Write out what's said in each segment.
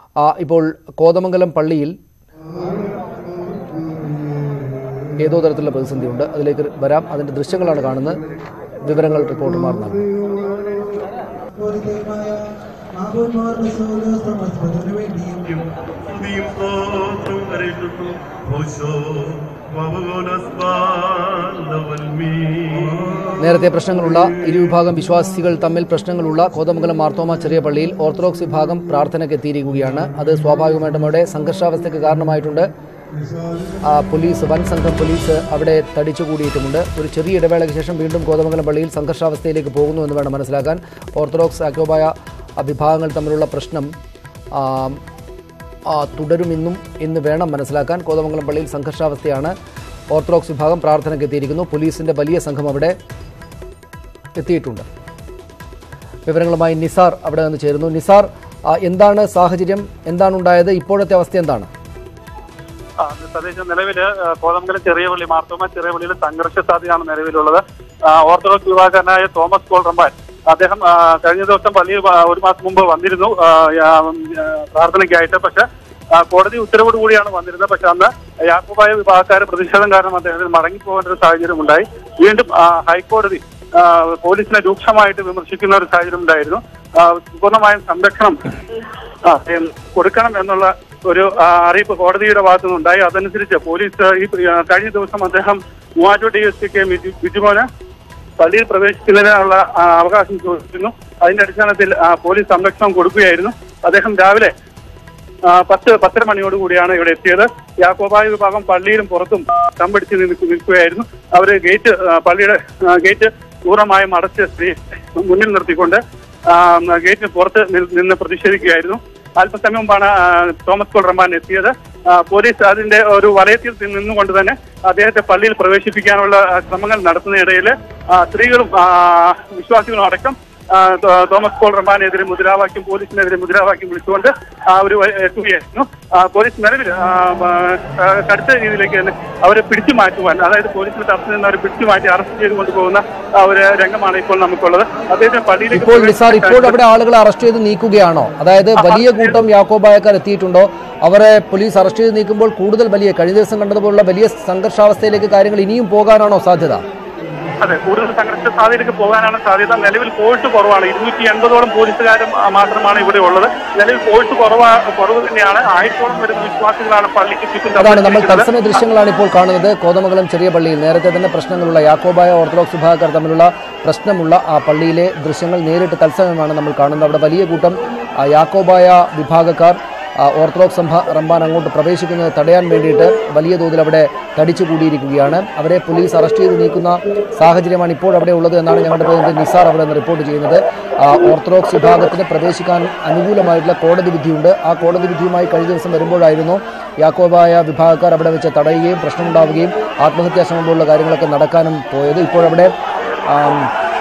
ആ, ഇപ്പോൾ കോതമംഗലം പള്ളിയിൽ ഏതോ തരത്തിലുള്ള പ്രതിസന്ധിയുണ്ട് അതിലേക്ക് വരാം അതിന്റെ ദൃശ്യങ്ങളാണ് കാണുന്നത് വിവരങ്ങൾ റിപ്പോർട്ടർമാർ നൽകും സ്തുതിയും സ്തോത്രവും കരയിട്ടു ഓശോ നേരത്തെ പ്രശ്നങ്ങളുള്ള ഇരുവിഭാഗം വിശ്വാസികൾ തമ്മിൽ പ്രശ്നങ്ങളുള്ള കോതമംഗലം മാർത്തോമ ചെറിയ പള്ളിയിൽ ഓർത്തഡോക്സ് വിഭാഗം പ്രാർത്ഥനയ്ക്ക് എത്തിയിരിക്കുകയാണ് അത് സ്വാഭാവികമായിട്ടും അവിടെ സംഘർഷാവസ്ഥയ്ക്ക് കാരണമായിട്ടുണ്ട് ആ, പോലീസ് വൻ സംഘം പോലീസ് അവിടെ തടിച്ചുകൂടിയിട്ടുമുണ്ട് ഒരു ചെറിയ ഇടവേളയ്ക്ക് ശേഷം വീണ്ടും കോതമംഗലം പള്ളിയിൽ സംഘർഷാവസ്ഥയിലേക്ക് പോകുന്നു എന്ന് വേണം മനസ്സിലാക്കാൻ ഓർത്തഡോക്സ് ആക്യോബായ ആ, വിഭാഗങ്ങൾ തമ്മിലുള്ള പ്രശ്നം ആ, ആ, തുടരുമെന്നും എന്ന് വേണം മനസ്സിലാക്കാൻ കോതമംഗലം പള്ളിയിൽ സംഘർഷാവസ്ഥയാണ് ഓർത്തഡോക്സ് വിഭാഗം പ്രാർത്ഥനയ്ക്ക് എത്തിയിരിക്കുന്നു പോലീസിന്റെ വലിയ സംഘം അവിടെ എത്തിയിട്ടുണ്ട് വിവരങ്ങളുമായി നിസാർ അവിടെ നിന്ന് ചേരുന്നു നിസാർ ആ, എന്താണ് സാഹചര്യം എന്താണ് ഉണ്ടായത് ഇപ്പോഴത്തെ അവസ്ഥ എന്താണ് ആ, സതീശൻ നിലവില് ആ, കോതമംഗലം ചെറിയ പള്ളി മാർത്തോമ ചെറിയ പള്ളിയിൽ സംഘർഷ സാധ്യതയാണ് നിലവിലുള്ളത് ആ, ഓർത്തഡോക്സ് വിഭാഗക്കാരനായ തോമസ് പോൾ റമ്പാൻ അദ്ദേഹം ആ, കഴിഞ്ഞ ദിവസം പള്ളിയിൽ ആ, ഒരു മാസം മുമ്പ് വന്നിരുന്നു ആ, ആ, ആ, പ്രാർത്ഥനയ്ക്കായിട്ട് പക്ഷെ ആ, കോടതി ഉത്തരവോട് കൂടിയാണ് വന്നിരുന്നത് പക്ഷെ അന്ന് യാക്കോബായ വിഭാഗക്കാരെ പ്രതിഷേധം കാരണം അദ്ദേഹത്തിന് മടങ്ങിപ്പോകേണ്ട ഒരു സാഹചര്യം ഉണ്ടായി വീണ്ടും ആ, ഹൈക്കോടതി ആ, പോലീസിനെ രൂക്ഷമായിട്ട് വിമർശിക്കുന്ന ഒരു സാഹചര്യം ഉണ്ടായിരുന്നു ആ, പൂർണ്ണമായും സംരക്ഷണം ആ, എം, കൊടുക്കണം എന്നുള്ള ഒരു ആ, അറിയിപ്പ് കോടതിയുടെ ഭാഗത്തു നിന്നുണ്ടായി അതനുസരിച്ച് പോലീസ് ഈ ആ, കഴിഞ്ഞ ദിവസം അദ്ദേഹം മൂവാറ്റൂർ ഡി എസ് പിക്ക് ബിജുമോന് പള്ളിയിൽ പ്രവേശിക്കുന്നതിനുള്ള ആ, അവകാശം ചോദിച്ചിരുന്നു അതിന്റെ അടിസ്ഥാനത്തിൽ ആ, പോലീസ് സംരക്ഷണം കൊടുക്കുകയായിരുന്നു അദ്ദേഹം രാവിലെ ആ, പത്ത് പത്തര മണിയോടുകൂടിയാണ് ഇവിടെ എത്തിയത് യാക്കോബായ വിഭാഗം പള്ളിയിലും പുറത്തും തമ്പടിച്ച് നിൽക്കു- നിൽക്കുകയായിരുന്നു അവര് ഗേറ്റ് ആ, പള്ളിയുടെ ആ, ഗേറ്റ് പൂർണ്ണമായും അടച്ച് സ്ത്രീ മുന്നിൽ നിർത്തിക്കൊണ്ട് ആ, ഗേറ്റിന് പുറത്ത് നി- നിന്ന് പ്രതിഷേധിക്കുകയായിരുന്നു അല്പസമയം മുമ്പാണ് ആ, തോമസ് പോൾ റഹ്മാൻ എത്തിയത് ആ, പോലീസ് അതിന്റെ ഒരു വലയത്തിൽ നിന്നുകൊണ്ട് തന്നെ അദ്ദേഹത്തെ പള്ളിയിൽ പ്രവേശിപ്പിക്കാനുള്ള ആ, ശ്രമങ്ങൾ നടത്തുന്നതിനിടയിൽ ആ, സ്ത്രീകളും ആ, വിശ്വാസികളും അടക്കം ആ, തോ- തോമസ് പോൾ റഹ്മാനെതിരെ മുദ്രാവാക്യം പോലീസിനെതിരെ മുദ്രാവാക്യം വിളിച്ചുകൊണ്ട് ആ, ഒരു വ- എത്തുകയായിരുന്നു ആ, പോലീസ് നിലവിൽ ആ, ആ, കടുത്ത രീതിയിലേക്ക് തന്നെ അവരെ പിടിച്ചു മാറ്റുവാൻ അതായത് പോലീസിന്റെ തരത്തിൽ നിന്ന് അവരെ പിടിച്ചു മാറ്റി അറസ്റ്റ് ചെയ്ത് കൊണ്ടുപോകുന്ന ആ, ഒരു രംഗമാണ് ഇപ്പോൾ നമുക്കുള്ളത് അദ്ദേഹത്തെ പള്ളിയിലേക്ക് ഇപ്പോൾ നിസാർ ഇപ്പോൾ അവിടെ ആളുകളെ അറസ്റ്റ് ചെയ്ത് നീക്കുകയാണോ അതായത് വലിയ കൂട്ടം യാക്കോബായക്കാർ എത്തിയിട്ടുണ്ടോ അവരെ പോലീസ് അറസ്റ്റ് ചെയ്ത് നീക്കുമ്പോൾ കൂടുതൽ വലിയ കഴിഞ്ഞ ദിവസം കണ്ടതുപോലുള്ള വലിയ സംഘർഷാവസ്ഥയിലേക്ക് കാര്യങ്ങൾ ഇനിയും പോകാനാണോ സാധ്യത അതെ കൂടുതൽ സംഘർഷ സാധ്യതയ്ക്ക് പോകാനാണ് സാധ്യത നിലവിൽ ഫോഴ്സ് കുറവാണ് ഇരുന്നൂറ്റി എൺപതോളം പോലീസുകാരും ആ, മാത്രമാണ് ഇവിടെ ഉള്ളത് നിലവിൽ ഫോഴ്സ് കുറവാ കുറവ് തന്നെയാണ് ആയിരത്തോളം വരുന്ന വിശ്വാസികളാണ് പള്ളിക്ക് ചുറ്റും അതാണ് നമ്മൾ തമ്പടിച്ചിരിക്കുന്നത്. തത്സമയ ദൃശ്യങ്ങളാണ് ഇപ്പോൾ കാണുന്നത് കോതമംഗലം ചെറിയ പള്ളിയിൽ നേരത്തെ തന്നെ പ്രശ്നങ്ങളുള്ള യാക്കോബായ ഓർത്തഡോക്സ് വിഭാഗക്കാർ തമ്മിലുള്ള പ്രശ്നമുള്ള ആ പള്ളിയിലെ ദൃശ്യങ്ങൾ നേരിട്ട് തത്സമയമാണ് നമ്മൾ കാണുന്നത് അവിടെ വലിയ കൂട്ടം ആ, യാക്കോബായ വിഭാഗക്കാർ ആ, ഓർത്തഡോക്സ് സംഭ റമ്പാൻ അങ്ങോട്ട് പ്രവേശിക്കുന്നത് തടയാൻ വേണ്ടിയിട്ട് വലിയ തോതിൽ അവിടെ തടിച്ചു കൂടിയിരിക്കുകയാണ് അവരെ പോലീസ് അറസ്റ്റ് ചെയ്ത് നീക്കുന്ന സാഹചര്യമാണ് ഇപ്പോൾ അവിടെ ഉള്ളത് എന്നാണ് ഞങ്ങളുടെ പ്രതിനിധി നിസാർ അവിടെ നിന്ന് റിപ്പോർട്ട് ചെയ്യുന്നത് ആ, ഓർത്തഡോക്സ് വിഭാഗത്തിന് പ്രവേശിക്കാൻ അനുകൂലമായിട്ടുള്ള കോടതി വിധിയുണ്ട് ആ കോടതി വിധിയുമായി കഴിഞ്ഞ ദിവസം വരുമ്പോഴായിരുന്നു യാക്കോബായ വിഭാഗക്കാർ അവിടെ വെച്ച് തടയുകയും പ്രശ്നമുണ്ടാവുകയും ആത്മഹത്യാ ശ്രമം പോലുള്ള കാര്യങ്ങളൊക്കെ നടക്കാനും പോയത് ഇപ്പോഴവിടെ ആം,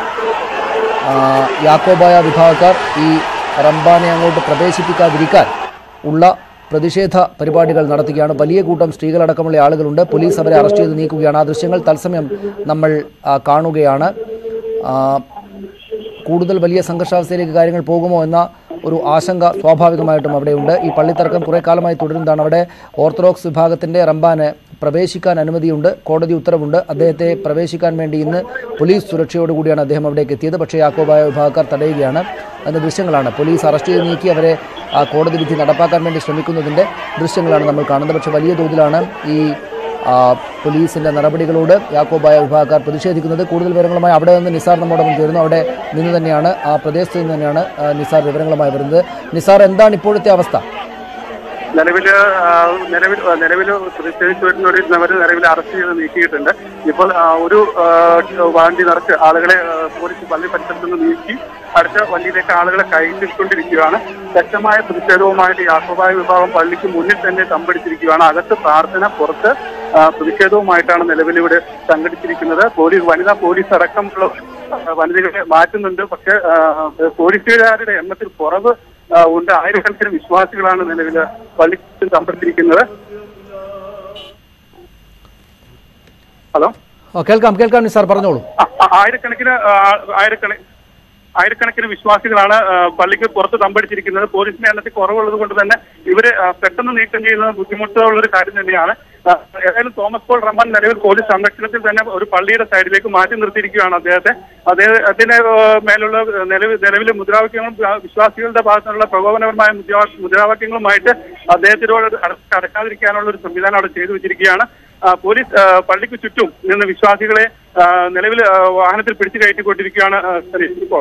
ആ, യാക്കോബായ വിഭാഗക്കാർ ഈ റംബാനെ അങ്ങോട്ട് പ്രവേശിപ്പിക്കാതിരിക്കാൻ ഉള്ള പ്രതിഷേധ പരിപാടികൾ നടത്തുകയാണ് വലിയ കൂട്ടം സ്ത്രീകളടക്കമുള്ള ആളുകളുണ്ട് പോലീസ് അവരെ അറസ്റ്റ് ചെയ്ത് നീക്കുകയാണ് ആ ദൃശ്യങ്ങൾ തത്സമയം നമ്മൾ ആ, കാണുകയാണ് ആ, കൂടുതൽ വലിയ സംഘർഷാവസ്ഥയിലേക്ക് കാര്യങ്ങൾ പോകുമോ എന്ന ഒരു ആശങ്ക സ്വാഭാവികമായിട്ടും അവിടെയുണ്ട് ഈ പള്ളിത്തർക്കം കുറെ കാലമായി തുടരുന്നതാണ് അവിടെ ഓർത്തഡോക്സ് വിഭാഗത്തിന്റെ റംബാന് പ്രവേശിക്കാൻ അനുമതിയുണ്ട് കോടതി ഉത്തരവുണ്ട് അദ്ദേഹത്തെ പ്രവേശിക്കാൻ വേണ്ടി ഇന്ന് പോലീസ് സുരക്ഷയോടുകൂടിയാണ് അദ്ദേഹം അവിടേക്ക് എത്തിയത് പക്ഷേ യാക്കോബായ വിഭാഗക്കാർ തടയുകയാണ് അതിന്റെ ദൃശ്യങ്ങളാണ് പോലീസ് അറസ്റ്റ് ചെയ്ത് നീക്കി അവരെ ആ കോടതി വിധി നടപ്പാക്കാൻ വേണ്ടി ശ്രമിക്കുന്നതിന്റെ ദൃശ്യങ്ങളാണ് നമ്മൾ കാണുന്നത് പക്ഷേ വലിയ തോതിലാണ് ഈ ആ, പോലീസിന്റെ നടപടികളോട് യാക്കോബായ വിഭാഗക്കാർ പ്രതിഷേധിക്കുന്നത് കൂടുതൽ വിവരങ്ങളുമായി അവിടെ നിന്ന് നിസാർ നമ്മോടൊപ്പം ചേരുന്നു അവിടെ നിന്ന് തന്നെയാണ് ആ പ്രദേശത്ത് നിന്ന് തന്നെയാണ് ആ, നിസാർ വിവരങ്ങളുമായി വരുന്നത് നിസാർ എന്താണ് ഇപ്പോഴത്തെ അവസ്ഥ നിലവില് ആ, നിലവിൽ നിലവിൽ പ്രതിഷേധിച്ചു വരുന്നവർ നിലവിൽ അറസ്റ്റ് ചെയ്ത് നീക്കിയിട്ടുണ്ട് ഇപ്പോൾ ആ, ഒരു ആ, വണ്ടി നിറച്ച് ആളുകളെ ആ, പോലീസ് പള്ളി പരിസരത്ത് നിന്ന് നീക്കി അടുത്ത വണ്ടിയിലേക്ക് ആളുകളെ കയറ്റിക്കൊണ്ടിരിക്കുകയാണ് ശക്തമായ പ്രതിഷേധവുമായിട്ട് യാക്കോബായ വിഭാഗം പള്ളിക്ക് മുന്നിൽ തന്നെ തമ്പടിച്ചിരിക്കുകയാണ് അകത്ത് പ്രാർത്ഥന പുറത്ത് ആ, പ്രതിഷേധവുമായിട്ടാണ് നിലവിലിവിടെ സംഘടിച്ചിരിക്കുന്നത് പോലീസ് വനിതാ പോലീസ് അടക്കമുള്ള ആ, വനിതകളെ മാറ്റുന്നുണ്ട് പക്ഷേ ആ, പോലീസുകാരുടെ എണ്ണത്തിൽ കുറവ് ആ, ഉണ്ട് ആയിരക്കണക്കിന് വിശ്വാസികളാണ് നിലവിൽ പള്ളിക്ക് തമ്പടിച്ചിരിക്കുന്നത് ഹലോ ആ, കേൾക്കാം കേൾക്കാം നിസാർ പറഞ്ഞോളൂ ആ, ആ, ആയിരക്കണക്കിന് ആ, ആയിരക്കണ ആയിരക്കണക്കിന് വിശ്വാസികളാണ് ആ, പള്ളിക്ക് പുറത്ത് തമ്പടിച്ചിരിക്കുന്നത് പോലീസിന്റെ എണ്ണത്തിൽ കുറവുള്ളത് കൊണ്ട് തന്നെ ഇവര് ആ, പെട്ടെന്ന് നീക്കം ചെയ്യുന്നത് ബുദ്ധിമുട്ടുള്ള ഒരു കാര്യം തന്നെയാണ് ആ, ഏതായാലും തോമസ് പോൾ റഹ്മാൻ നിലവിൽ പോലീസ് സംരക്ഷണത്തിൽ തന്നെ ഒരു പള്ളിയുടെ സൈഡിലേക്ക് മാറ്റി നിർത്തിയിരിക്കുകയാണ് അദ്ദേഹത്തെ അദ്ദേഹത്തിന് ആ, മേലുള്ള നിലവിൽ നിലവിലെ മുദ്രാവാക്യങ്ങളും ആ, വിശ്വാസികളുടെ ഭാഗത്തുനിന്നുള്ള പ്രകോപനപരമായ മുദ്രാ- മുദ്രാവാക്യങ്ങളുമായിട്ട് അദ്ദേഹത്തിനോട് അട- അടക്കാതിരിക്കാനുള്ള ഒരു സംവിധാനം അവിടെ ചെയ്തു വെച്ചിരിക്കുകയാണ് ആ, പോലീസ് ആ, പള്ളിക്ക് ചുറ്റും നിന്ന് വിശ്വാസികളെ ആ, നിലവിൽ ആ, വാഹനത്തിൽ പിടിച്ചു കയറ്റിക്കൊണ്ടിരിക്കുകയാണ് ആ, സനീഷ് ഇപ്പോൾ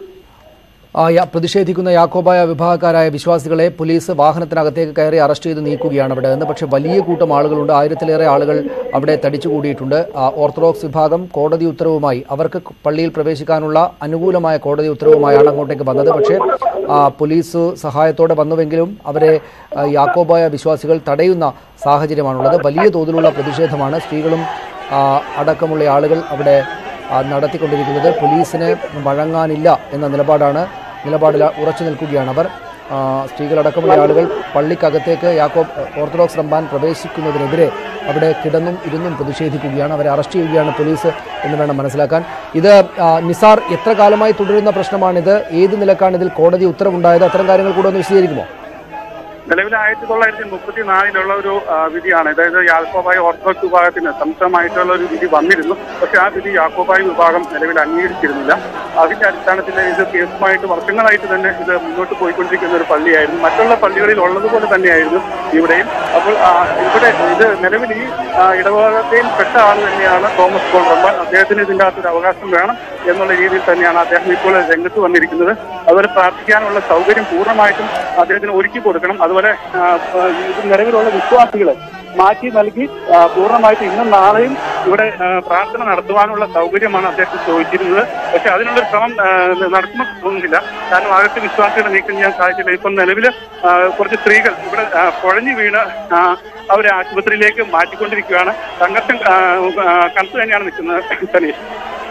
ആ, യ- പ്രതിഷേധിക്കുന്ന യാക്കോബായ വിഭാഗക്കാരായ വിശ്വാസികളെ പോലീസ് വാഹനത്തിനകത്തേക്ക് കയറി അറസ്റ്റ് ചെയ്ത് നീക്കുകയാണ് അവിടെ നിന്ന് പക്ഷേ വലിയ കൂട്ടം ആളുകളുണ്ട് ആയിരത്തിലേറെ ആളുകൾ അവിടെ തടിച്ചുകൂടിയിട്ടുണ്ട് ആ, ഓർത്തഡോക്സ് വിഭാഗം കോടതി ഉത്തരവുമായി അവർക്ക് പള്ളിയിൽ പ്രവേശിക്കാനുള്ള അനുകൂലമായ കോടതി ഉത്തരവുമായാണ് അങ്ങോട്ടേക്ക് വന്നത് പക്ഷേ ആ, പോലീസ് സഹായത്തോടെ വന്നുവെങ്കിലും അവരെ ആ, യാക്കോബായ വിശ്വാസികൾ തടയുന്ന സാഹചര്യമാണുള്ളത് വലിയ തോതിലുള്ള പ്രതിഷേധമാണ് സ്ത്രീകളും ആ, അടക്കമുള്ള ആളുകൾ അവിടെ ആ, നടത്തിക്കൊണ്ടിരിക്കുന്നത് പോലീസിന് വഴങ്ങാനില്ല എന്ന നിലപാടാണ് നിലപാടിൽ ഉറച്ചു നിൽക്കുകയാണ് അവർ ആ, സ്ത്രീകളടക്കമുള്ള ആളുകൾ പള്ളിക്കകത്തേക്ക് യാക്കോബ് ഓർത്തഡോക്സ് റമ്പാൻ പ്രവേശിക്കുന്നതിനെതിരെ അവിടെ കിടന്നും ഇരുന്നും പ്രതിഷേധിക്കുകയാണ് അവരെ അറസ്റ്റ് ചെയ്യുകയാണ് പോലീസ് എന്ന് വേണം മനസ്സിലാക്കാൻ ഇത് ആ, നിസാർ എത്ര കാലമായി തുടരുന്ന പ്രശ്നമാണിത് ഏത് നിലക്കാണ് ഇതിൽ കോടതി ഉത്തരവുണ്ടായത് അത്തരം കാര്യങ്ങൾ കൂടെ ഒന്ന് വിശദീകരിക്കുമോ നിലവിൽ ആയിരത്തി തൊള്ളായിരത്തി മുപ്പത്തി നാലിലുള്ള ഒരു ആ, വിധിയാണ് അതായത് യാക്കോബായ ഓർത്തഡോക്സ് വിഭാഗത്തിന് സംശയമായിട്ടുള്ള ഒരു വിധി വന്നിരുന്നു പക്ഷെ ആ വിധി യാക്കോബായ വിഭാഗം നിലവിൽ അംഗീകരിച്ചിരുന്നില്ല അതിന്റെ അടിസ്ഥാനത്തിൽ ഇത് കേസുമായിട്ട് വർഷങ്ങളായിട്ട് തന്നെ ഇത് മുന്നോട്ട് പോയിക്കൊണ്ടിരിക്കുന്ന ഒരു പള്ളിയായിരുന്നു മറ്റുള്ള പള്ളികളിൽ ഉള്ളതുപോലെ തന്നെയായിരുന്നു ഇവിടെയും അപ്പോൾ ആ, ഇവിടെ ഇത് നിലവിൽ ഈ ആ, ഇടവകയിൽ പെട്ട ആൾ തന്നെയാണ് തോമസ് പോൾ റമ്പാൻ അദ്ദേഹത്തിന് ഇതിൻ്റെ അകത്തൊരു അവകാശം വേണം എന്നുള്ള രീതിയിൽ തന്നെയാണ് അദ്ദേഹം ഇപ്പോൾ രംഗത്ത് വന്നിരിക്കുന്നത് അതുപോലെ പ്രാർത്ഥിക്കാനുള്ള സൗകര്യം പൂർണ്ണമായിട്ടും അദ്ദേഹത്തിന് ഒരുക്കി കൊടുക്കണം അതുപോലെ ആ, ആ, ഇത് നിലവിലുള്ള വിശ്വാസികളെ മാറ്റി നൽകി ആ, പൂർണ്ണമായിട്ട് ഇന്നും നാളെയും ഇവിടെ ആ, പ്രാർത്ഥന നടത്തുവാനുള്ള സൗകര്യമാണ് അദ്ദേഹം ചോദിച്ചിരുന്നത് പക്ഷെ അതിനുള്ളൊരു ശ്രമം ആ, നടക്കുമെന്ന് തോന്നുന്നില്ല കാരണം അകത്ത് വിശ്വാസികളെ നീക്കം ചെയ്യാൻ സാധിച്ചില്ല ഇപ്പം നിലവിൽ കുറച്ച് സ്ത്രീകൾ ഇവിടെ ആ, കുഴഞ്ഞു വീണ് ആ, അവരെ ആശുപത്രിയിലേക്ക് മാറ്റിക്കൊണ്ടിരിക്കുകയാണ് സംഘർഷം ആ, ആ, കനത്ത് തന്നെയാണ് നിൽക്കുന്നത് സനീഷ്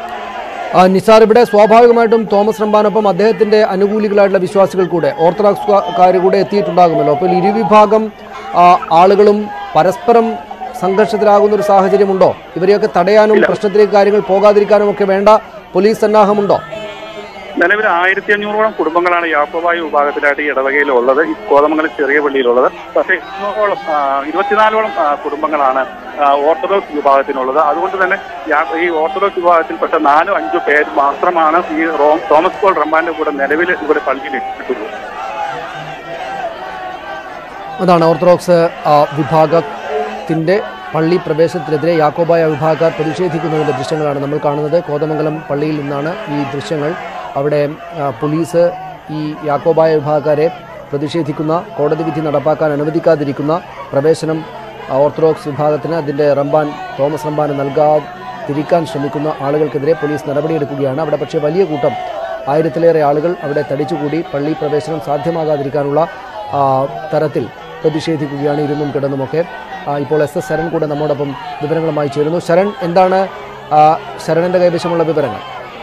ആ, നിസാർ ഇവിടെ സ്വാഭാവികമായിട്ടും തോമസ് റമ്പാനൊപ്പം അദ്ദേഹത്തിന്റെ അനുകൂലികളായിട്ടുള്ള വിശ്വാസികൾ കൂടെ ഓർത്തഡോക്സുകാർ കൂടെ എത്തിയിട്ടുണ്ടാകുമല്ലോ അപ്പോൾ ഇരുവിഭാഗം ആ, ആളുകളും പരസ്പരം സംഘർഷത്തിലാകുന്ന ഒരു സാഹചര്യമുണ്ടോ ഇവരെയൊക്കെ തടയാനും പ്രശ്നത്തിലേക്ക് കാര്യങ്ങൾ പോകാതിരിക്കാനും ഒക്കെ വേണ്ട പോലീസ് സന്നാഹമുണ്ടോ നിലവിൽ ആയിരത്തി അഞ്ഞൂറോളം കുടുംബങ്ങളാണ് യാക്കോബായ വിഭാഗത്തിലായിട്ട് ഈ ഇടവകയിൽ ഉള്ളത് ഈ കോതമംഗലം ചെറിയ പള്ളിയിലുള്ളത് പക്ഷേ ഇരുന്നൂറോളം ആ, ഇരുപത്തിനാലോളം ആ, കുടുംബങ്ങളാണ് ആ, ഓർത്തഡോക്സ് വിഭാഗത്തിനുള്ളത് അതുകൊണ്ട് തന്നെ യാ- ഈ ഓർത്തഡോക്സ് വിഭാഗത്തിൽപ്പെട്ട നാലോ അഞ്ചോ പേര് മാത്രമാണ് ഈ റോം തോമസ് പോൾ റമ്പാന്റെ കൂടെ നിലവിൽ ഇവിടെ പള്ളിയിൽ എത്തിയിട്ടുള്ളത് അതാണ് ഓർത്തഡോക്സ് ആ, വിഭാഗത്തിന്റെ പള്ളി പ്രവേശനത്തിനെതിരെ യാക്കോബായ വിഭാഗക്കാർ പ്രതിഷേധിക്കുന്നതിന്റെ ദൃശ്യങ്ങളാണ് നമ്മൾ കാണുന്നത് കോതമംഗലം പള്ളിയിൽ നിന്നാണ് ഈ ദൃശ്യങ്ങൾ അവിടെ ആ, പോലീസ് ഈ യാക്കോബായ വിഭാഗക്കാരെ പ്രതിഷേധിക്കുന്ന കോടതി വിധി നടപ്പാക്കാൻ അനുവദിക്കാതിരിക്കുന്ന പ്രവേശനം ആ, ഓർത്തഡോക്സ് വിഭാഗത്തിന് അതിൻ്റെ റമ്പാൻ തോമസ് റമ്പാന് നൽകാതിരിക്കാൻ ശ്രമിക്കുന്ന ആളുകൾക്കെതിരെ പോലീസ് നടപടിയെടുക്കുകയാണ് അവിടെ പക്ഷേ വലിയ കൂട്ടം ആയിരത്തിലേറെ ആളുകൾ അവിടെ തടിച്ചുകൂടി പള്ളി പ്രവേശനം സാധ്യമാകാതിരിക്കാനുള്ള ആ, തരത്തിൽ പ്രതിഷേധിക്കുകയാണ് ഇരുന്നും കിടന്നുമൊക്കെ ആ, ഇപ്പോൾ എസ് എസ് ശരൺ കൂടെ നമ്മോടൊപ്പം വിവരങ്ങളുമായി ചേരുന്നു ശരൺ എന്താണ് ആ, ശരണിന്റെ കൈവശമുള്ള വിവരങ്ങൾ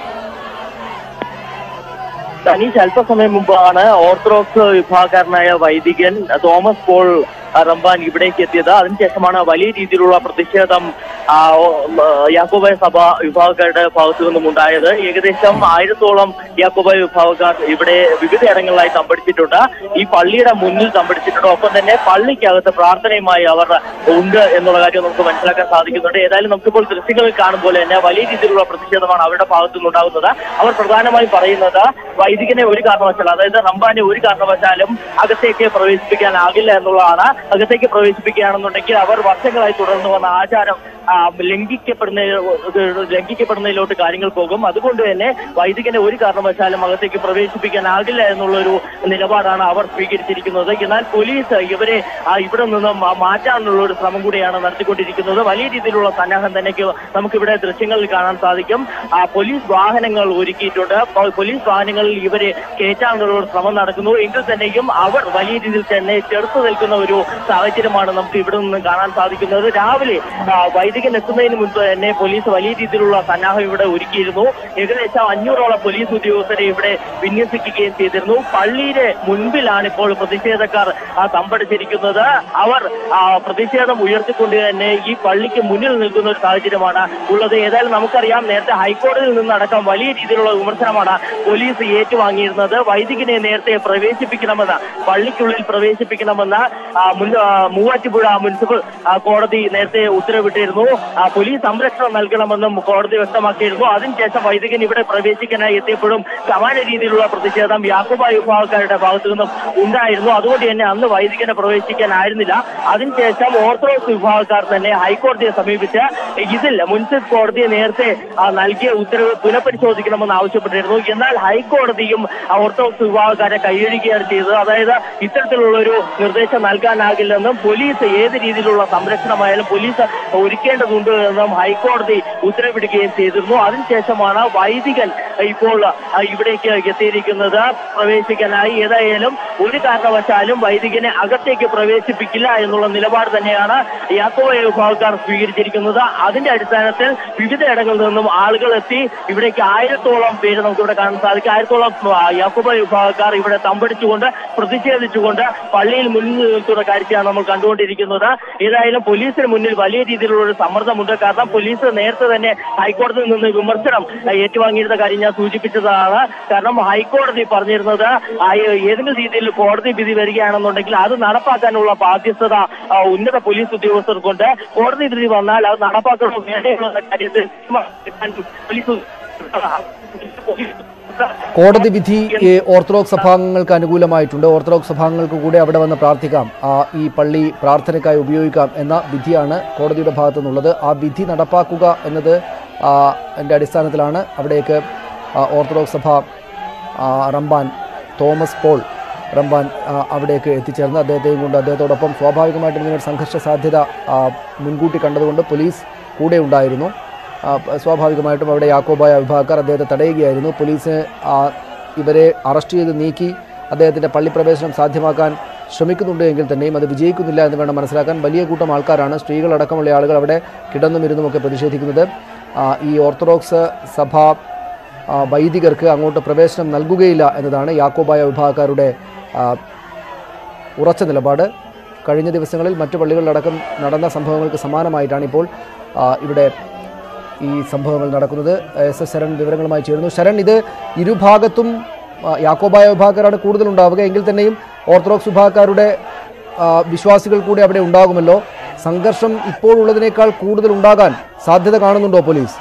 തനീഷ് അല്പസമയം മുമ്പാണ് ഓർത്തഡോക്സ് വിഭാഗക്കാരനായ വൈദികൻ തോമസ് പോൾ റംബാൻ ഇവിടേക്ക് എത്തിയത് അതിനുശേഷമാണ് വലിയ രീതിയിലുള്ള പ്രതിഷേധം ആ, ഓ, ഉം, യാക്കോബായ സഭ വിഭാഗക്കാരുടെ ഭാഗത്തു നിന്നും ഉണ്ടായത് ഏകദേശം ആയിരത്തോളം യാക്കോബായ വിഭാഗക്കാർ ഇവിടെ വിവിധ ഇടങ്ങളിലായി തമ്പടിച്ചിട്ടുണ്ട് ഈ പള്ളിയുടെ മുന്നിൽ തമ്പടിച്ചിട്ടുണ്ട് ഒപ്പം തന്നെ പള്ളിക്കകത്ത് പ്രാർത്ഥനയുമായി അവർ ഉണ്ട് എന്നുള്ള കാര്യം നമുക്ക് മനസ്സിലാക്കാൻ സാധിക്കുന്നുണ്ട് ഏതായാലും നമുക്കിപ്പോൾ ദൃശ്യങ്ങളിൽ കാണുമ്പോൾ തന്നെ വലിയ രീതിയിലുള്ള പ്രതിഷേധമാണ് അവരുടെ ഭാഗത്തു നിന്നുണ്ടാകുന്നത് അവർ പ്രധാനമായും പറയുന്നത് വൈദികനെ ഒരു കാരണവശാലും അതായത് റംബാനെ ഒരു കാരണവശാലും അകത്തേക്ക് പ്രവേശിപ്പിക്കാനാകില്ല എന്നുള്ളതാണ് അകത്തേക്ക് പ്രവേശിപ്പിക്കുകയാണെന്നുണ്ടെങ്കിൽ അവർ വർഷങ്ങളായി തുടർന്നു വന്ന ആചാരം ആ, ലംഘിക്കപ്പെടുന്ന ലംഘിക്കപ്പെടുന്നതിലോട്ട് കാര്യങ്ങൾ പോകും അതുകൊണ്ട് തന്നെ വൈദികനെ ഒരു കാരണവശാലും അകത്തേക്ക് പ്രവേശിപ്പിക്കാനാകില്ല എന്നുള്ളൊരു നിലപാടാണ് അവർ സ്വീകരിച്ചിരിക്കുന്നത് എന്നാൽ പോലീസ് ഇവരെ ആ, ഇവിടെ നിന്ന് മാ- മാറ്റാനുള്ള ഒരു ശ്രമം കൂടിയാണ് നടത്തിക്കൊണ്ടിരിക്കുന്നത് വലിയ രീതിയിലുള്ള സന്നാഹം തന്നെ നമുക്കിവിടെ ദൃശ്യങ്ങളിൽ കാണാൻ സാധിക്കും ആ, പോലീസ് വാഹനങ്ങൾ ഒരുക്കിയിട്ടുണ്ട് പ- പോലീസ് വാഹനങ്ങളിൽ ഇവരെ കയറ്റാനുള്ള ഒരു ശ്രമം നടക്കുന്നു എങ്കിൽ തന്നെയും അവർ വലിയ രീതിയിൽ തന്നെ ചെറുത്തു നിൽക്കുന്ന ഒരു സാഹചര്യമാണ് നമുക്ക് ഇവിടെ നിന്ന് കാണാൻ സാധിക്കുന്നത് രാവിലെ ആ, വൈദിക വൈദികൻ എത്തുന്നതിന് മുൻപ് തന്നെ പോലീസ് വലിയ രീതിയിലുള്ള സന്നാഹം ഇവിടെ ഒരുക്കിയിരുന്നു ഏകദേശം അഞ്ഞൂറോളം പോലീസ് ഉദ്യോഗസ്ഥരെ ഇവിടെ വിന്യസിക്കുകയും ചെയ്തിരുന്നു പള്ളിയുടെ മുൻപിലാണ് ഇപ്പോൾ പ്രതിഷേധക്കാർ ആ, തമ്പടിച്ചിരിക്കുന്നത് അവർ ആ, പ്രതിഷേധം ഉയർത്തിക്കൊണ്ട് തന്നെ ഈ പള്ളിക്ക് മുന്നിൽ നിൽക്കുന്ന ഒരു സാഹചര്യമാണ് ഉള്ളത് ഏതായാലും നമുക്കറിയാം നേരത്തെ ഹൈക്കോടതിയിൽ നിന്നടക്കം വലിയ രീതിയിലുള്ള വിമർശനമാണ് പോലീസ് ഏറ്റുവാങ്ങിയിരുന്നത് വൈദികനെ നേരത്തെ പ്രവേശിപ്പിക്കണമെന്ന് പള്ളിക്കുള്ളിൽ പ്രവേശിപ്പിക്കണമെന്ന് ആ, മുൻ ആ, മൂവാറ്റുപുഴ മുനിസിപ്പൽ ആ, കോടതി നേരത്തെ ഉത്തരവിട്ടിരുന്നു ആ, പോലീസ് സംരക്ഷണം നൽകണമെന്നും കോടതി വ്യക്തമാക്കിയിരുന്നു അതിനുശേഷം വൈദികൻ ഇവിടെ പ്രവേശിക്കാനായി എത്തിയപ്പോഴും സമാന രീതിയിലുള്ള പ്രതിഷേധം യാക്കോബ വിഭാഗക്കാരുടെ ഭാഗത്തു നിന്നും ഉണ്ടായിരുന്നു അതുകൊണ്ട് തന്നെ അന്ന് വൈദികനെ പ്രവേശിക്കാനായിരുന്നില്ല അതിനുശേഷം ഓർത്തഡോക്സ് വിഭാഗക്കാർ തന്നെ ഹൈക്കോടതിയെ സമീപിച്ച് ഇതിൽ മുനിസിപ്പൽ കോടതി നേരത്തെ ആ, നൽകിയ ഉത്തരവ് പുനഃപരിശോധിക്കണമെന്ന് ആവശ്യപ്പെട്ടിരുന്നു എന്നാൽ ഹൈക്കോടതിയും ആ, ഓർത്തഡോക്സ് വിഭാഗക്കാരെ കൈയൊഴിക്കുകയാണ് ചെയ്തത് അതായത് ഇത്തരത്തിലുള്ള ഒരു നിർദ്ദേശം നൽകാനാകില്ലെന്നും പോലീസ് ഏത് രീതിയിലുള്ള സംരക്ഷണമായാലും പോലീസ് ഒരുക്കേണ്ടതുണ്ട് എന്നും ഹൈക്കോടതി ഉത്തരവിടുകയും ചെയ്തിരുന്നു അതിനുശേഷമാണ് വൈദികൻ ഇപ്പോൾ ആ, ഇവിടേക്ക് എത്തിയിരിക്കുന്നത് പ്രവേശിക്കാനായി ഏതായാലും ഒരു കാരണവശാലും വൈദികനെ അകത്തേക്ക് പ്രവേശിപ്പിക്കില്ല എന്നുള്ള നിലപാട് തന്നെയാണ് യാക്കോബ വിഭാഗക്കാർ സ്വീകരിച്ചിരിക്കുന്നത് അതിന്റെ അടിസ്ഥാനത്തിൽ വിവിധയിടങ്ങളിൽ നിന്നും ആളുകൾ എത്തി ഇവിടേക്ക് ആയിരത്തോളം പേര് നമുക്ക് ഇവിടെ കാണാൻ സാധിക്കും ആയിരത്തോളം ആ, യാക്കോബ വിഭാഗക്കാർ ഇവിടെ തമ്പടിച്ചുകൊണ്ട് പ്രതിഷേധിച്ചുകൊണ്ട് പള്ളിയിൽ മുന്നിൽ നിൽക്കുന്ന കാഴ്ചയാണ് നമ്മൾ കണ്ടുകൊണ്ടിരിക്കുന്നത് ഏതായാലും പോലീസിന് മുന്നിൽ വലിയ രീതിയിലുള്ള ഒരു സമ്മർദ്ദമുണ്ട് കാരണം പോലീസ് നേരത്തെ തന്നെ ഹൈക്കോടതിയിൽ നിന്ന് വിമർശനം ആ, ഏറ്റുവാങ്ങിയിരുന്ന കാര്യം ഞാൻ സൂചിപ്പിച്ചതാണ് കാരണം ഹൈക്കോടതി പറഞ്ഞിരുന്നത് ആ, ഏതെങ്കിലും രീതിയിൽ കോടതി വിധി വരികയാണെന്നുണ്ടെങ്കിൽ അത് നടപ്പാക്കാനുള്ള ബാധ്യസ്ഥത ആ, ഉന്നത പോലീസ് ഉദ്യോഗസ്ഥർക്കുണ്ട് കോടതി വിധി വന്നാൽ അത് നടപ്പാക്കണോ വേണ്ടയോ എന്ന കാര്യത്തിൽ പോലീസ് കോടതി വിധി ഏ, ഓർത്തഡോക്സ് സഭാംഗങ്ങൾക്ക് അനുകൂലമായിട്ടുണ്ട് ഓർത്തഡോക്സ് സഭാംഗങ്ങൾക്ക് കൂടെ അവിടെ വന്ന് പ്രാർത്ഥിക്കാം ആ, ഈ പള്ളി പ്രാർത്ഥനയ്ക്കായി ഉപയോഗിക്കാം എന്ന വിധിയാണ് കോടതിയുടെ ഭാഗത്തു നിന്നുള്ളത് ആ വിധി നടപ്പാക്കുക എന്നത് ആ, എൻ്റെ അടിസ്ഥാനത്തിലാണ് അവിടേക്ക് ആ, ഓർത്തഡോക്സ് സഭ ആ, റമ്പാൻ തോമസ് പോൾ റമ്പാൻ ആ, അവിടേക്ക് എത്തിച്ചേർന്ന് അദ്ദേഹത്തെയും കൊണ്ട് അദ്ദേഹത്തോടൊപ്പം സ്വാഭാവികമായിട്ടും ഇങ്ങനെ ഒരു സംഘർഷ സാധ്യത ആ, മുൻകൂട്ടി കണ്ടതുകൊണ്ട് പോലീസ് കൂടെ ഉണ്ടായിരുന്നു ആ, പ- സ്വാഭാവികമായിട്ടും അവിടെ യാക്കോബായ വിഭാഗക്കാർ അദ്ദേഹത്തെ തടയുകയായിരുന്നു പോലീസ് ആ, ഇവരെ അറസ്റ്റ് ചെയ്ത് നീക്കി അദ്ദേഹത്തിൻ്റെ പള്ളിപ്രവേശനം സാധ്യമാക്കാൻ ശ്രമിക്കുന്നുണ്ട് എങ്കിൽ തന്നെയും അത് വിജയിക്കുന്നില്ല എന്ന് വേണം മനസ്സിലാക്കാൻ വലിയ കൂട്ടം ആൾക്കാരാണ് സ്ത്രീകളടക്കമുള്ള ആളുകൾ അവിടെ കിടന്നും ഇരുന്നുമൊക്കെ പ്രതിഷേധിക്കുന്നത് ആ, ഈ ഓർത്തഡോക്സ് സഭ ആ, വൈദികർക്ക് അങ്ങോട്ട് പ്രവേശനം നൽകുകയില്ല എന്നതാണ് യാക്കോബായ വിഭാഗക്കാരുടെ ആ, ഉറച്ച നിലപാട് കഴിഞ്ഞ ദിവസങ്ങളിൽ മറ്റു പള്ളികളിലടക്കം നടന്ന സംഭവങ്ങൾക്ക് സമാനമായിട്ടാണ് ഇപ്പോൾ ആ, ഇവിടെ ഈ സംഭവങ്ങൾ നടക്കുന്നത് എസ് എസ് ശരൺ വിവരങ്ങളുമായി ചേരുന്നു ശരൺ ഇത് ഇരുഭാഗത്തും ആ, യാക്കോബായ വിഭാഗക്കാരാണ് കൂടുതൽ ഉണ്ടാവുക എങ്കിൽ തന്നെയും ഓർത്തഡോക്സ് വിഭാഗക്കാരുടെ ആ, വിശ്വാസികൾ കൂടി അവിടെ ഉണ്ടാകുമല്ലോ സംഘർഷം ഇപ്പോഴുള്ളതിനേക്കാൾ കൂടുതൽ ഉണ്ടാകാൻ സാധ്യത കാണുന്നുണ്ടോ പോലീസ്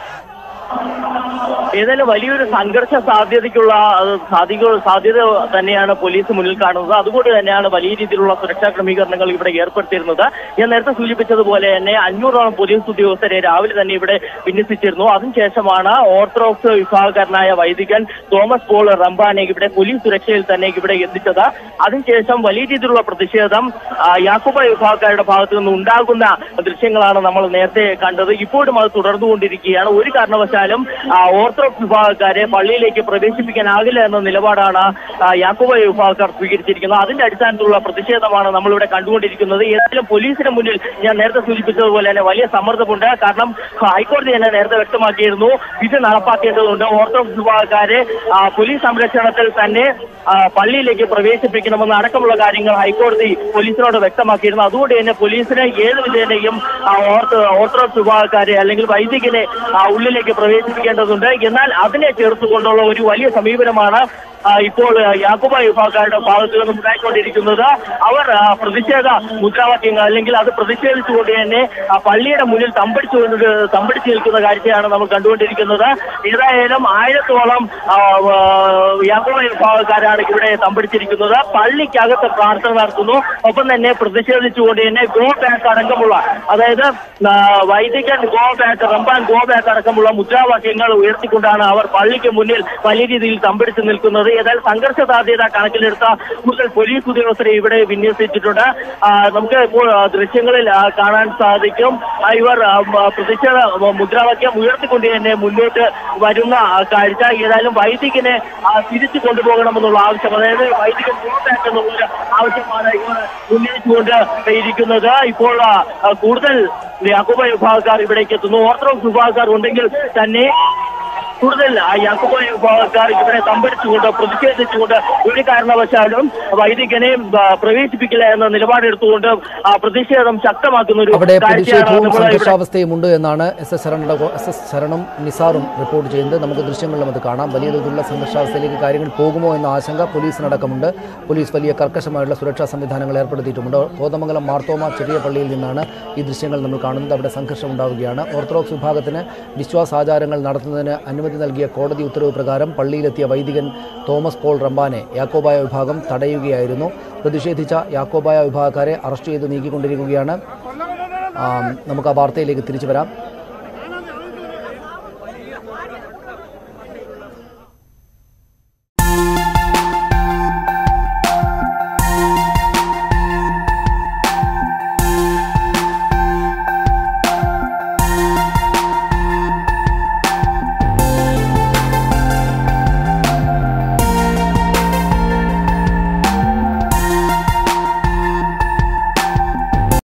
ഏതായാലും വലിയൊരു സംഘർഷ സാധ്യതയ്ക്കുള്ള അത് സാധ്യത സാധ്യത തന്നെയാണ് പോലീസ് മുന്നിൽ കാണുന്നത് അതുകൊണ്ട് തന്നെയാണ് വലിയ രീതിയിലുള്ള സുരക്ഷാ ക്രമീകരണങ്ങൾ ഇവിടെ ഏർപ്പെടുത്തിയിരുന്നത് ഞാൻ നേരത്തെ സൂചിപ്പിച്ചതുപോലെ തന്നെ അഞ്ഞൂറോളം പോലീസ് ഉദ്യോഗസ്ഥരെ രാവിലെ തന്നെ ഇവിടെ വിന്യസിച്ചിരുന്നു അതിനുശേഷമാണ് ഓർത്തഡോക്സ് വിഭാഗക്കാരനായ വൈദികൻ തോമസ് പോൾ റംബാനെ ഇവിടെ പോലീസ് സുരക്ഷയിൽ തന്നെ ഇവിടെ എത്തിച്ചത് അതിനുശേഷം വലിയ രീതിയിലുള്ള പ്രതിഷേധം ആ, യാക്കോബ വിഭാഗക്കാരുടെ ഭാഗത്തു നിന്ന് ഉണ്ടാകുന്ന ദൃശ്യങ്ങളാണ് നമ്മൾ നേരത്തെ കണ്ടത് ഇപ്പോഴും അത് തുടർന്നുകൊണ്ടിരിക്കുകയാണ് ഒരു കാരണവശാലും ആ, ഓർത്തഡോക്സ് വിഭാഗക്കാരെ പള്ളിയിലേക്ക് പ്രവേശിപ്പിക്കാനാകില്ല എന്ന നിലപാടാണ് ആ, യാക്കോബ വിഭാഗക്കാർ സ്വീകരിച്ചിരിക്കുന്നത് അതിന്റെ അടിസ്ഥാനത്തിലുള്ള പ്രതിഷേധമാണ് നമ്മളിവിടെ കണ്ടുകൊണ്ടിരിക്കുന്നത് ഏതായാലും പോലീസിന് മുന്നിൽ ഞാൻ നേരത്തെ സൂചിപ്പിച്ചതുപോലെ തന്നെ വലിയ സമ്മർദ്ദമുണ്ട് കാരണം ഹൈക്കോടതി തന്നെ നേരത്തെ വ്യക്തമാക്കിയിരുന്നു ഇത് നടപ്പാക്കേണ്ടതുണ്ട് ഓർത്തഡോക്സ് വിഭാഗക്കാരെ ആ, പോലീസ് സംരക്ഷണത്തിൽ തന്നെ ആ, പള്ളിയിലേക്ക് പ്രവേശിപ്പിക്കണമെന്ന് അടക്കമുള്ള കാര്യങ്ങൾ ഹൈക്കോടതി പോലീസിനോട് വ്യക്തമാക്കിയിരുന്നു അതുകൊണ്ട് തന്നെ പോലീസിന് ഏത് വിധേനയും ആ, ഓർത്ത ഓർത്തഡോക്സ് വിഭാഗക്കാരെ അല്ലെങ്കിൽ വൈദികനെ ആ, ഉള്ളിലേക്ക് പ്രവേശിപ്പിക്കേണ്ടതുണ്ട് എന്നാൽ അതിനെ ചേർത്തുകൊണ്ടുള്ള ഒരു വലിയ സമീപനമാണ് ആ, ഇപ്പോൾ ആ, യാക്കോബ വിഭാഗക്കാരുടെ ഭാഗത്തു നിന്നും ഉണ്ടായിക്കൊണ്ടിരിക്കുന്നത് അവർ ആ, പ്രതിഷേധ മുദ്രാവാക്യങ്ങൾ അല്ലെങ്കിൽ അത് പ്രതിഷേധിച്ചുകൊണ്ട് തന്നെ ആ, പള്ളിയുടെ മുന്നിൽ തമ്പടിച്ചുകൊണ്ട് തമ്പടിച്ചു നിൽക്കുന്ന കാഴ്ചയാണ് നമ്മൾ കണ്ടുകൊണ്ടിരിക്കുന്നത് ഏതായാലും ആയിരത്തോളം ആ, ആ, യാക്കോബ വിഭാഗക്കാരാണ് ഇവിടെ തമ്പടിച്ചിരിക്കുന്നത് പള്ളിക്കകത്ത് പ്രാർത്ഥന നടത്തുന്നു ഒപ്പം തന്നെ പ്രതിഷേധിച്ചുകൊണ്ട് തന്നെ ഗോ ബാക്ക് അടക്കമുള്ള അതായത് ആ, വൈദികൻ go back Ramban go back അടക്കമുള്ള മുദ്രാവാക്യങ്ങൾ ഉയർത്തിക്കൊണ്ടാണ് അവർ പള്ളിക്ക് മുന്നിൽ വലിയ രീതിയിൽ തമ്പടിച്ചു നിൽക്കുന്നത് ഏതായാലും സംഘർഷ സാധ്യത കണക്കിലെടുത്ത കൂടുതൽ പോലീസ് ഉദ്യോഗസ്ഥരെ ഇവിടെ വിന്യസിച്ചിട്ടുണ്ട് ആ, നമുക്ക് ഇപ്പോൾ ആ, ദൃശ്യങ്ങളിൽ ആ, കാണാൻ സാധിക്കും ആ, ഇവർ ആ, മ- പ്രതിഷേധ മുദ്രാവാക്യം ഉയർത്തിക്കൊണ്ട് തന്നെ മുന്നോട്ട് വരുന്ന ആ, കാഴ്ച ഏതായാലും വൈദികനെ ആ, തിരിച്ചു കൊണ്ടുപോകണമെന്നുള്ള ആവശ്യം അതായത് വൈദികൻ പുറത്താക്കുന്നുള്ള ആവശ്യമാണ് ഇവർ ഉന്നയിച്ചുകൊണ്ട് ഇരിക്കുന്നത് ഇപ്പോൾ ആ, ആ, കൂടുതൽ യാക്കോബ വിഭാഗക്കാർ ഇവിടേക്ക് എത്തുന്നു ഓർത്തഡോക്സ് വിഭാഗക്കാർ ഉണ്ടെങ്കിൽ തന്നെ കൂടുതൽ ആ യാക്കോബ വിഭാഗക്കാർ ഇവിടെ തമ്പടിച്ചുകൊണ്ട് പ്രതിഷേധിച്ചുകൊണ്ട് ഒരു കാരണവശാലും വൈദികനെ ആ, പ്രവേശിപ്പിക്കില്ല എന്ന നിലപാടെടുത്തുകൊണ്ട് ആ പ്രതിഷേധം ശക്തമാക്കുന്ന ഒരു അവിടെ കാഴ്ചയാണ് പ്രതിഷേധവും നമ്മൾ ഇവിടെ സംഘർഷാവസ്ഥയും ഉണ്ട് എന്നാണ് എസ് എസ് ശരണയുടെ എസ് എസ് ശരണും നിസാറും റിപ്പോർട്ട് ചെയ്യുന്നത് നമുക്ക് ദൃശ്യങ്ങളിലും അത് കാണാം വലിയ തോതിലുള്ള സംഘർഷാവസ്ഥയിലേക്ക് കാര്യങ്ങൾ പോകുമോ എന്ന ആശങ്ക പോലീസിനടക്കമുണ്ട് പോലീസ് വലിയ കർക്കശമായുള്ള സുരക്ഷാ സംവിധാനങ്ങൾ ഏർപ്പെടുത്തിയിട്ടുമുണ്ട് കോതമംഗലം മാർത്തോമ ചെറിയ പള്ളിയിൽ നിന്നാണ് ഈ ദൃശ്യങ്ങൾ നമ്മൾ കാണുന്നത് അവിടെ സംഘർഷം ഉണ്ടാവുകയാണ് ഓർത്തഡോക്സ് വിഭാഗത്തിന് വിശ്വാസാചാരങ്ങൾ നടത്തുന്നതിന് അനുമതി നൽകിയ കോടതി ഉത്തരവ് പ്രകാരം പള്ളിയിലെത്തിയ വൈദികൻ തോമസ് പോൾ റംബാനെ യാക്കോബായ വിഭാഗം തടയുകയായിരുന്നു പ്രതിഷേധിച്ച യാക്കോബായ വിഭാഗക്കാരെ അറസ്റ്റ് ചെയ്ത് നീക്കിക്കൊണ്ടിരിക്കുകയാണ് ആം, നമുക്ക് ആ വാർത്തയിലേക്ക് തിരിച്ചു വരാം